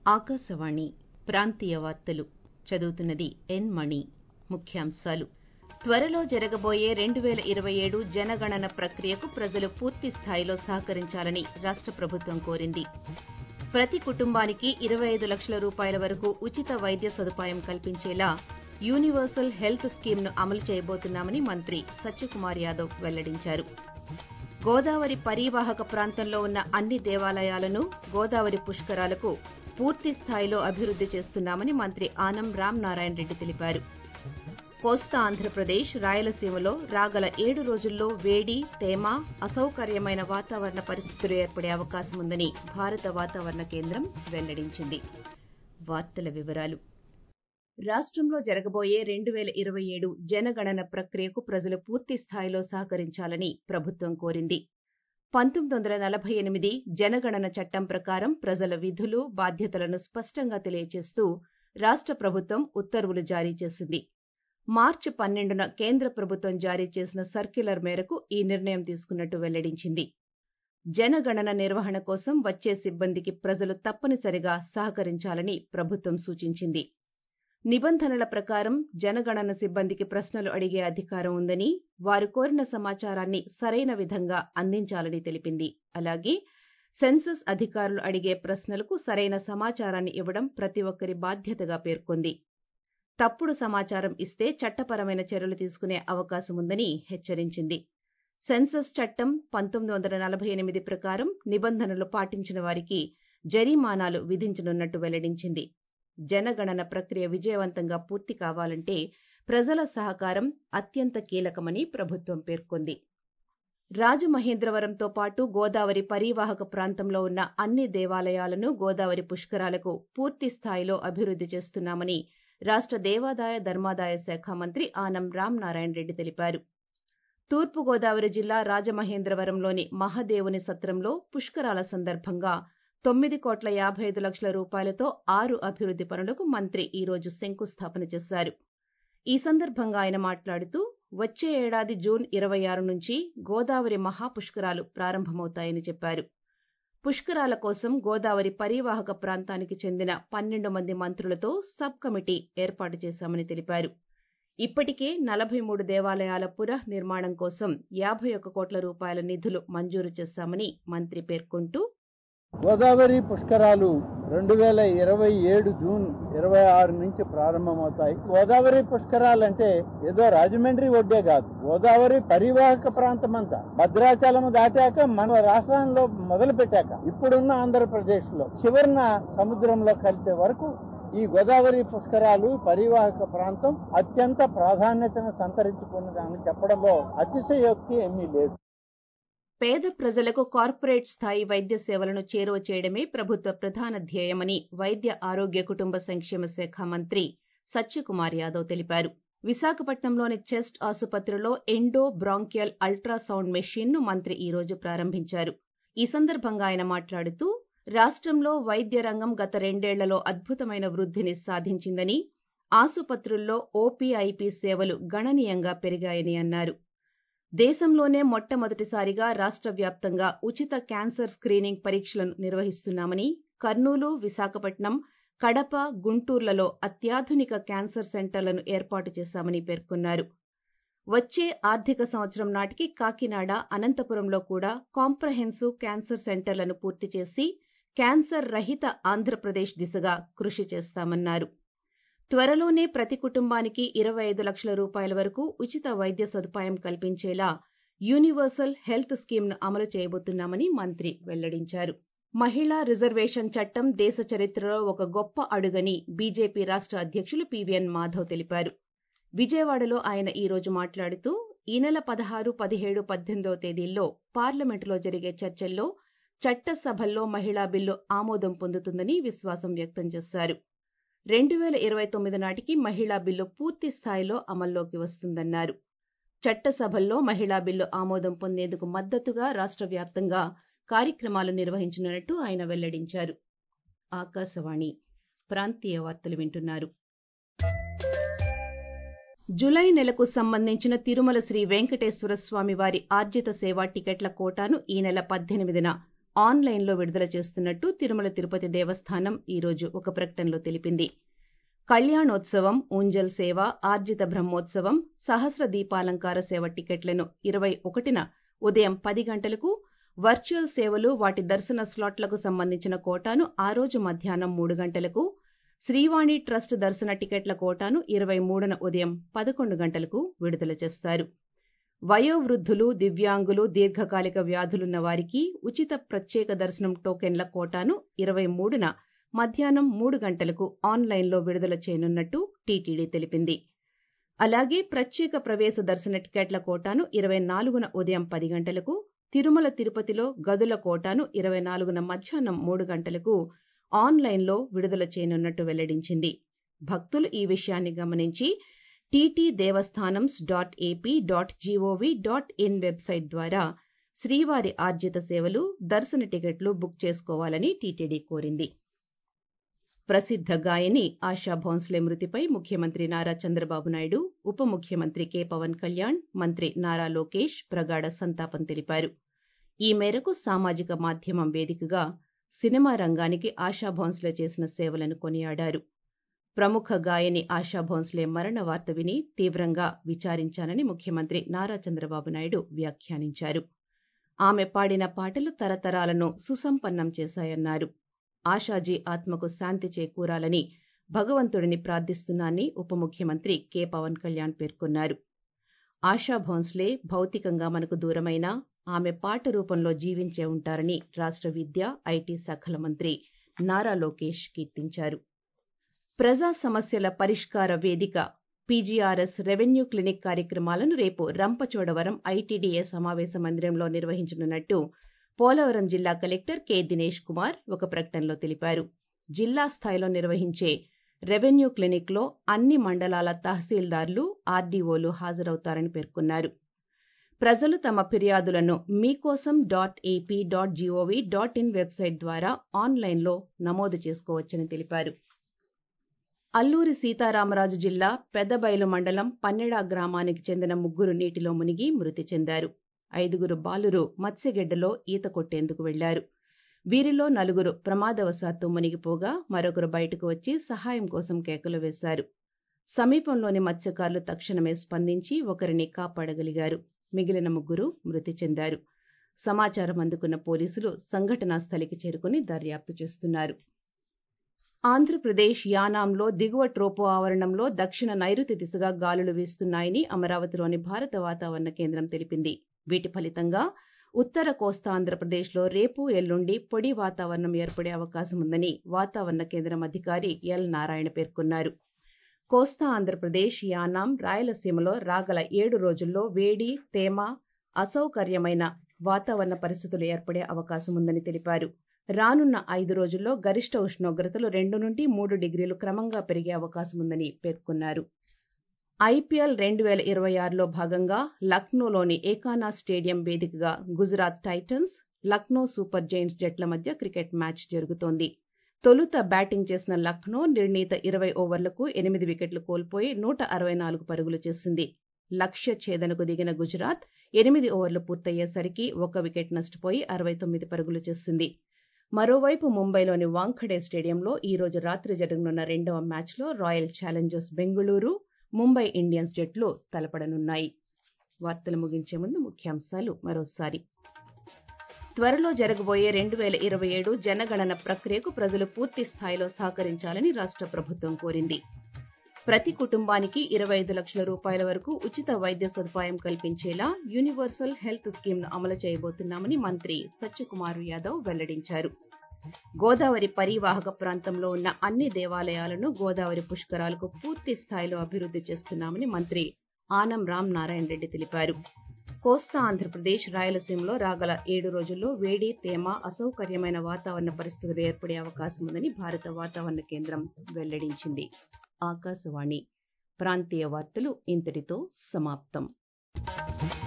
ఆకాశవాణి ప్రాంతీయ వార్తలు చదువుతున్నది ఎన్ మణి ముఖ్యాంశాలు త్వరలో జరగబోయే రెండు పేల ఇరవై ఏడు జనగణన ప్రక్రియకు ప్రజలు పూర్తి స్థాయిలో సహకరించాలని రాష్ట ప్రభుత్వం కోరింది ప్రతి కుటుంబానికి ఇరవై ఐదు లక్షల రూపాయల వరకు ఉచిత వైద్య సదుపాయం కల్పించేలా యూనివర్సల్ హెల్త్ స్కీమ్ను అమలు చేయబోతున్నామని మంత్రి సత్యకుమార్ యాదవ్ వెల్లడించారు గోదావరి పరీవాహక ప్రాంతంలో ఉన్న అన్ని దేవాలయాలను గోదావరి పుష్కరాలకు పూర్తి స్థాయిలో అభివృద్ది చేస్తున్నామని మంత్రి ఆనం రామనారాయణ రెడ్డి తెలిపారు కోస్తా ఆంధ్రప్రదేశ్ రాయలసీమలో రాగల ఏడు రోజుల్లో వేడి తేమ అసౌకర్యమైన వాతావరణ పరిస్థితులు ఏర్పడే అవకాశం ఉందని భారత వాతావరణ కేంద్రం వెల్లడించింది వార్తల వివరాలు రాష్టంలో జరగబోయే రెండు పేల ఇరవై ఏడు జనగణన ప్రక్రియకు ప్రజలు పూర్తి స్థాయిలో సహకరించాలని ప్రభుత్వం కోరింది పంతొమ్మిది వందల నలభై ఎనిమిది జనగణన చట్టం ప్రకారం ప్రజల విధులు బాధ్యతలను స్పష్టంగా తెలియజేస్తూ రాష్ట ప్రభుత్వం ఉత్తర్వులు జారీ చేసింది మార్చి పన్నెండున కేంద్ర ప్రభుత్వం జారీ చేసిన సర్క్యులర్ మేరకు ఈ నిర్ణయం తీసుకున్నట్టు వెల్లడించింది జనగణన నిర్వహణ కోసం వచ్చే సిబ్బందికి ప్రజలు తప్పనిసరిగా సహకరించాలని ప్రభుత్వం సూచించింది నిబంధనల ప్రకారం జనగణన సిబ్బందికి ప్రశ్నలు అడిగే అధికారం ఉందని వారు కోరిన సమాచారాన్ని సరైన విధంగా అందించాలని తెలిపింది అలాగే సెన్సస్ అధికారులు అడిగే ప్రశ్నలకు సరైన సమాచారాన్ని ఇవ్వడం ప్రతి ఒక్కరి బాధ్యతగా పేర్కొంది తప్పుడు సమాచారం ఇస్తే చట్టపరమైన చర్యలు తీసుకునే అవకాశం ఉందని హెచ్చరించింది సెన్సస్ చట్టం పంతొమ్మిది వందల నలభై ఎనిమిది ప్రకారం నిబంధనలు పాటించిన వారికి జరిమానాలు విధించనున్నట్టు వెల్లడించింది జనగణన ప్రక్రియ విజయవంతంగా పూర్తి కావాలంటే ప్రజల సహకారం అత్యంత కీలకమని ప్రభుత్వం పేర్కొంది రాజమహేంద్రవరంతో పాటు గోదావరి పరీవాహక ప్రాంతంలో ఉన్న అన్ని దేవాలయాలను గోదావరి పుష్కరాలకు పూర్తి స్థాయిలో అభివృద్ది చేస్తున్నామని రాష్ట దేవాదాయ ధర్మాదాయ శాఖ మంత్రి ఆనం రామనారాయణ రెడ్డి తెలిపారు తూర్పుగోదావరి జిల్లా రాజమహేంద్రవరంలోని మహదేవుని సత్రంలో పుష్కరాల సందర్భంగా తొమ్మిది కోట్ల యాభై ఐదు లక్షల రూపాయలతో ఆరు అభివృద్ది పనులకు మంత్రి ఈ రోజు శంకుస్థాపన చేశారు ఈ సందర్భంగా ఆయన మాట్లాడుతూ వచ్చే ఏడాది జూన్ ఇరవై ఆరు నుంచి గోదావరి మహాపుష్కరాలు ప్రారంభమవుతాయని చెప్పారు పుష్కరాల కోసం గోదావరి పరీవాహక ప్రాంతానికి చెందిన పన్నెండు మంది మంత్రులతో సబ్ కమిటీ ఏర్పాటు చేశామని తెలిపారు ఇప్పటికే నలభై మూడు దేవాలయాల పునః నిర్మాణం కోసం యాభై ఒక్క కోట్ల రూపాయల నిధులు మంజూరు చేశామని మంత్రి పేర్కొంటూ గోదావరి పుష్కరాలు రెండు వేల ఇరవై ఏడు జూన్ ఇరవై ఆరు నుంచి ప్రారంభమవుతాయి గోదావరి పుష్కరాలంటే ఏదో రాజమండ్రి ఒడ్డే కాదు గోదావరి పరివాహక ప్రాంతం అంతా భద్రాచలం దాటాక మన రాష్ట్రంలో మొదలు పెట్టాక ఇప్పుడున్న ఆంధ్రప్రదేశ్ లో చివరిన సముద్రంలో కలిసే వరకు ఈ గోదావరి పుష్కరాలు పరివాహక ప్రాంతం అత్యంత ప్రాధాన్యతను సంతరించుకున్నదని చెప్పడంలో అతిశయోక్తి ఏమీ లేదు పేద ప్రజలకు కార్పొరేట్ స్థాయి వైద్య సేవలను చేరువ చేయడమే ప్రభుత్వ ప్రధాన ధ్యేయమని వైద్య ఆరోగ్య కుటుంబ సంక్షేమ శాఖ మంత్రి సత్యకుమార్ యాదవ్ తెలిపారు విశాఖపట్నంలోని చెస్ట్ ఆసుపత్రిలో ఎండో బ్రాంకియల్ అల్ట్రాసౌండ్ మెషిన్ ను మంత్రి ఈ రోజు ప్రారంభించారు ఈ సందర్భంగా ఆయన మాట్లాడుతూ రాష్ట్రంలో వైద్య రంగం గత రెండేళ్లలో అద్భుతమైన వృద్ధిని సాధించిందని ఆసుపత్రుల్లో ఓపీఐపీ సేవలు గణనీయంగా పెరిగాయని అన్నారు దేశంలోనే మొట్టమొదటిసారిగా రాష్ట్ర వ్యాప్తంగా ఉచిత క్యాన్సర్ స్క్రీనింగ్ పరీక్షలను నిర్వహిస్తున్నామని కర్నూలు విశాఖపట్నం కడప గుంటూర్లలో అత్యాధునిక క్యాన్సర్ సెంటర్లను ఏర్పాటు చేశామని పేర్కొన్నారు వచ్చే ఆర్థిక సంవత్సరం నాటికి కాకినాడ అనంతపురంలో కూడా కాంప్రహెన్సివ్ క్యాన్సర్ సెంటర్లను పూర్తి చేసి క్యాన్సర్ రహిత ఆంధ్రప్రదేశ్ దిశగా కృషి చేస్తామన్నారు త్వరలోనే ప్రతి కుటుంబానికి ఇరవై ఐదు లక్షల రూపాయల వరకు ఉచిత వైద్య సదుపాయం కల్పించేలా యూనివర్సల్ హెల్త్ స్కీమ్ను అమలు చేయబోతున్నామని మంత్రి వెల్లడించారు మహిళా రిజర్వేషన్ చట్టం దేశ చరిత్రలో ఒక గొప్ప అడుగని బీజేపీ రాష్ట అధ్యక్షులు పీవీఎన్ మాధవ్ తెలిపారు విజయవాడలో ఆయన ఈ రోజు మాట్లాడుతూ ఈ నెల పదహారు పదిహేడు పద్దెనిమిదవ తేదీల్లో పార్లమెంటులో జరిగే చర్చల్లో చట్టసభల్లో మహిళా బిల్లు ఆమోదం పొందుతుందని విశ్వాసం వ్యక్తం చేశారు రెండు వేల ఇరవై తొమ్మిది నాటికి మహిళా బిల్లు పూర్తి స్థాయిలో అమల్లోకి వస్తుందన్నారు చట్టసభల్లో మహిళా బిల్లు ఆమోదం పొందేందుకు మద్దతుగా రాష్ట్ర వ్యాప్తంగా కార్యక్రమాలు నిర్వహించనున్నట్టు ఆయన వెల్లడించారు ఆకాశవాణి ప్రాంతీయ వార్తలు వింటున్నారు జులై నెలకు సంబంధించిన తిరుమల శ్రీ వెంకటేశ్వర స్వామి వారి ఆర్జిత సేవా టికెట్ల కోటాను ఈ నెల పద్దెనిమిదిన ఆన్లైన్లో విడుదల చేస్తున్నట్టు తిరుమల తిరుపతి దేవస్థానం ఈరోజు ఒక ప్రకటనలో తెలిపింది కళ్యాణోత్సవం ఊంజల్ సేవ ఆర్జిత బ్రహ్మోత్సవం సహస్ర దీపాలంకార సేవ టికెట్లను ఇరవై ఒకటిన ఉదయం పది గంటలకు వర్చువల్ సేవలు వాటి దర్శన స్లాట్లకు సంబంధించిన కోటాను ఆ రోజు మధ్యాహ్నం మూడు గంటలకు శ్రీవాణి ట్రస్ట్ దర్శన టికెట్ల కోటాను ఇరవై మూడున ఉదయం పదకొండు గంటలకు విడుదల చేస్తారు వయోవృద్ధులు దివ్యాంగులు దీర్ఘకాలిక వ్యాధులున్న వారికి ఉచిత ప్రత్యేక దర్శనం టోకెన్ల కోటాను ఇరవై మూడున మధ్యాహ్నం మూడు గంటలకు ఆన్లైన్లో విడుదల చేయనున్నట్టు టీటీడీ తెలిపింది అలాగే ప్రత్యేక ప్రవేశ దర్శన టికెట్ల కోటాను ఇరవై నాలుగున ఉదయం పది గంటలకు తిరుమల తిరుపతిలో గదుల కోటాను ఇరవై నాలుగున మధ్యాహ్నం మూడు గంటలకు ఆన్లైన్లో విడుదల చేయనున్నట్టు వెల్లడించింది భక్తులు ఈ విషయాన్ని గమనించి TT devasthanams dot AP dot gov dot in website ద్వారా శ్రీవారి ఆర్జిత సేవలు దర్శన టికెట్లు బుక్ చేసుకోవాలని టీటీడీ కోరింది ప్రసిద్ధ గాయని ఆశా భోన్స్లే మృతిపై ముఖ్యమంత్రి నారా చంద్రబాబు నాయుడు ఉప ముఖ్యమంత్రి కె పవన్ కళ్యాణ్ మంత్రి నారా లోకేష్ ప్రగాఢ సంతాపం తెలిపారు ఈ మేరకు సామాజిక మాధ్యమం వేదికగా సినిమా రంగానికి ఆశా భోన్స్లే చేసిన సేవలను కొనియాడారు ప్రముఖ గాయని ఆశా భోన్స్లే మరణ వార్త విని తీవ్రంగా విచారించానని ముఖ్యమంత్రి నారా చంద్రబాబు నాయుడు వ్యాఖ్యానించారు ఆమె పాడిన పాటలు తరతరాలను సుసంపన్నం చేశాయన్నారు ఆశాజీ ఆత్మకు శాంతి చేకూరాలని భగవంతుడిని ప్రార్థిస్తున్నానని ఉప ముఖ్యమంత్రి కె పవన్ కళ్యాణ్ పేర్కొన్నారు ఆశా భోన్స్లే భౌతికంగా మనకు దూరమైన ఆమె పాట రూపంలో జీవించే ఉంటారని రాష్ట్ర విద్య ఐటీ శాఖల మంత్రి నారా లోకేష్ కీర్తించారు ప్రజా సమస్యల పరిష్కార వేదిక పీజీఆర్ఎస్ రెవెన్యూ క్లినిక్ కార్యక్రమాలను రేపు రంపచోడవరం ఐటీడీఏ సమావేశ మందిరంలో నిర్వహించనున్నట్టు పోలవరం జిల్లా కలెక్టర్ కె దినేష్ కుమార్ ఒక ప్రకటనలో తెలిపారు జిల్లా స్థాయిలో నిర్వహించే రెవెన్యూ క్లినిక్లో అన్ని మండలాల తహసీల్దార్లు ఆర్డీఓలు హాజరవుతారని పేర్కొన్నారు ప్రజలు తమ ఫిర్యాదులను Meekosam dot AP dot gov dot in website ద్వారా ఆన్లైన్లో నమోదు చేసుకోవచ్చని తెలిపారు అల్లూరి సీతారామరాజు జిల్లా పెద్దబయలు మండలం పన్నెడా గ్రామానికి చెందిన ముగ్గురు నీటిలో మునిగి మృతి చెందారు ఐదుగురు బాలురు మత్స్యగెడ్డలో ఈత కొట్టేందుకు వెళ్లారు వీరిలో నలుగురు ప్రమాదవశాత్తు మునిగిపోగా మరొకరు బయటకు వచ్చి సహాయం కోసం కేకలు వేశారు సమీపంలోని మత్స్యకారులు తక్షణమే స్పందించి ఒకరిని కాపాడగలిగారు మిగిలిన ముగ్గురు మృతి చెందారు సమాచారం అందుకున్న పోలీసులు సంఘటనా స్థలికి చేరుకుని దర్యాప్తు చేస్తున్నారు ఆంధ్రప్రదేశ్ యానాంలో దిగువ ట్రోపో ఆవరణంలో దక్షిణ నైరుతి దిశగా గాలులు వీస్తున్నాయని అమరావతిలోని భారత వాతావరణ కేంద్రం తెలిపింది వీటి ఫలితంగా ఉత్తర కోస్తా ఆంధ్రప్రదేశ్లో రేపు ఎల్లుండి పొడి వాతావరణం ఏర్పడే అవకాశం ఉందని వాతావరణ కేంద్రం అధికారి ఎల్ నారాయణ పేర్కొన్నారు కోస్తా ఆంధ్రప్రదేశ్ యానాం రాయలసీమలో రాగల ఏడు రోజుల్లో వేడి తేమ అసౌకర్యమైన వాతావరణ పరిస్థితులు ఏర్పడే అవకాశం ఉందని తెలిపారు రానున్న ఐదు రోజుల్లో గరిష్ట ఉష్ణోగ్రతలు రెండు నుండి మూడు డిగ్రీలు క్రమంగా పెరిగే అవకాశం ఉందని పేర్కొన్నారు ఐపీఎల్ రెండు వేల ఇరవై ఆరులో భాగంగా లక్నోలోని ఏకానా స్టేడియం వేదికగా Gujarat Titans Lucknow Super Giants జట్ల మధ్య క్రికెట్ మ్యాచ్ జరుగుతోంది తొలుత బ్యాటింగ్ చేసిన లక్నో నిర్ణీత ఇరవై ఓవర్లకు ఎనిమిది వికెట్లు కోల్పోయి నూట అరవై నాలుగు పరుగులు చేసింది లక్ష్య ఛేదనకు దిగిన గుజరాత్ ఎనిమిది ఓవర్లు పూర్తయ్యేసరికి ఒక వికెట్ నష్టపోయి అరవై తొమ్మిది పరుగులు చేసింది మరోవైపు ముంబైలోని వాంఖడే స్టేడియంలో ఈ రోజు రాత్రి జరగనున్న రెండవ మ్యాచ్లో Royal Challengers Bengaluru Mumbai Indians జట్లు తలపడనున్నాయి వార్తలు ముగించే ముందు ముఖ్యాంశాలు మరోసారి త్వరలో జరగబోయే రెండు వేల ఇరవై ఏడు జనగణన ప్రక్రియకు ప్రజలు పూర్తి స్థాయిలో సహకరించాలని రాష్ట్ర ప్రభుత్వం కోరింది ప్రతి కుటుంబానికి ఇరవై ఐదు లక్షల రూపాయల వరకు ఉచిత వైద్య సదుపాయం కల్పించేలా యూనివర్సల్ హెల్త్ స్కీమ్ ను అమలు చేయబోతున్నామని మంత్రి సత్యకుమార్ యాదవ్ వెల్లడించారు గోదావరి పరివాహక ప్రాంతంలో ఉన్న అన్ని దేవాలయాలను గోదావరి పుష్కరాలకు పూర్తి స్థాయిలో అభివృద్ధి చేస్తున్నామని మంత్రి ఆనం రామ్ నారాయణ రెడ్డి తెలిపారు కోస్తా ఆంధ్రప్రదేశ్ రాయలసీమలో రాగల ఏడు రోజుల్లో వేడి తేమ అసౌకర్యమైన వాతావరణ పరిస్థితులు ఏర్పడే అవకాశం ఉందని భారత వాతావరణ కేంద్రం వెల్లడించింది ఆకాశవాణి ప్రాంతీయ వార్తలు ఇంతటితో సమాప్తం